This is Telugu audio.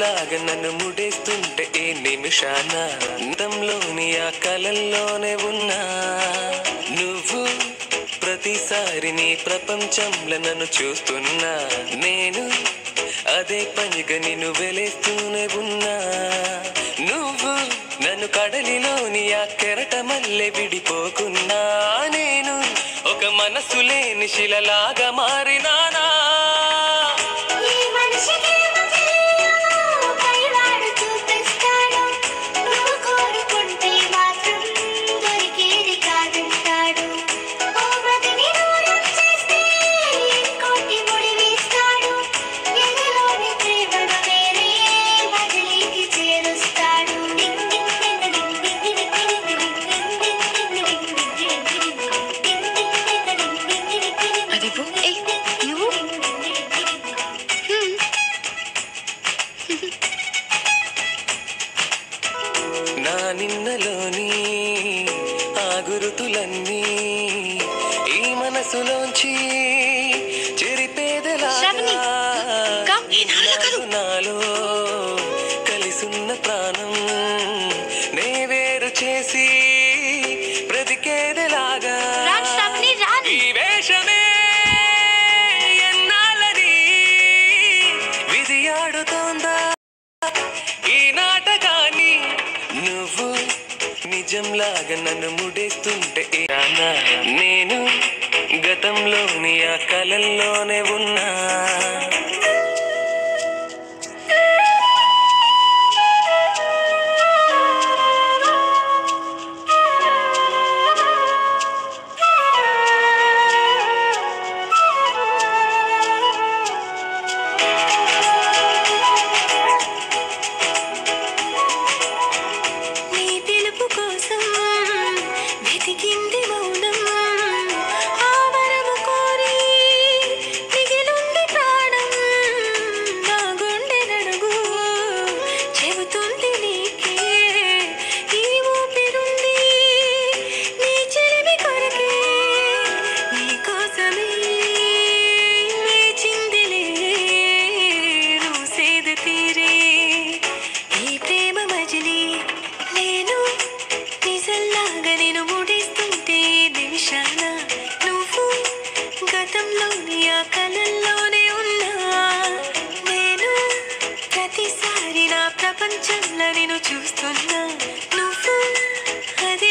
నిజంలాగా నన్ను ముడేస్తుంటే ఈ నిమిషాన అంతంలోని ఆ కలల్లోనే ఉన్నా నువ్వు ప్రతిసారి నీ ప్రపంచంలో నన్ను చూస్తున్నా నేను అదే పనిగా నిన్ను వెలేస్తూనే ఉన్నా నువ్వు నన్ను కడలిలోని ఆ కెరట మల్లె విడిపోకున్నా నేను ఒక మనసు లేని శిలలాగా మారినానా ఈ మనిషికి తెలియదు పైవాడు చూపిస్తాడు నువ్వు కోరుకుంటే మాత్రం దొరికేది కాదంటాడు ఓ బ్రతిని దూరం చేస్తే ఇంకోటి ముడివేస్తాడు ఎదలోని ప్రేమను వేరే బదిలీకి చేరుస్తాడు డింగ్ డింగ్ డింగ్ డింగ్ డింగ్ డింగ్ డింగ్ డింగ్ డింగ్ డింగ్ డింగ్ డింగ్ అది పో ఏ నువ్వు హ్మ్. నా నిన్నలోని ఆ గురుతులన్నీ ఈ మనసులోంచి చెరిపేదలా శ్రావణి, కమ్. ఏ నాన్న కాదు. నాలో కలిసున్న ప్రాణం నే వేరు చేసి బ్రతికేదెలాగా రాన్ శ్రావణి, రాన్. ఈ వేషమే ఎన్నాళ్ళని విధి ఆడుతోందా ఈ నాటకాన్ని నువ్వు నిజంలాగా నన్ను ముడేస్తుంటే ఏ నాన్న నేను గతంలోని ఆ కలల్లోనే ఉన్నా నీ పిలుపు కోసం వెతికింది మౌనం ఆవరము కోరి మిగిలుంది ప్రాణం నా గుండె నడుగు చెబుతుంది నీకే ఈ ఊపిరుంది నీ చెలిమి కొరకే నీ కోసమే వేచిందిలే నువ్వు సేద తీరే ఈ ప్రేమ మజిలీ నేను నిజంలాగా నేను ముడిస్తుంటే నిమిషాన నువ్వు గతంలోని ఆ కలల్లోనే ఉన్నా నేను ప్రతిసారి నా ప్రపంచంలో నేను చూస్తున్నా నువ్వు అదే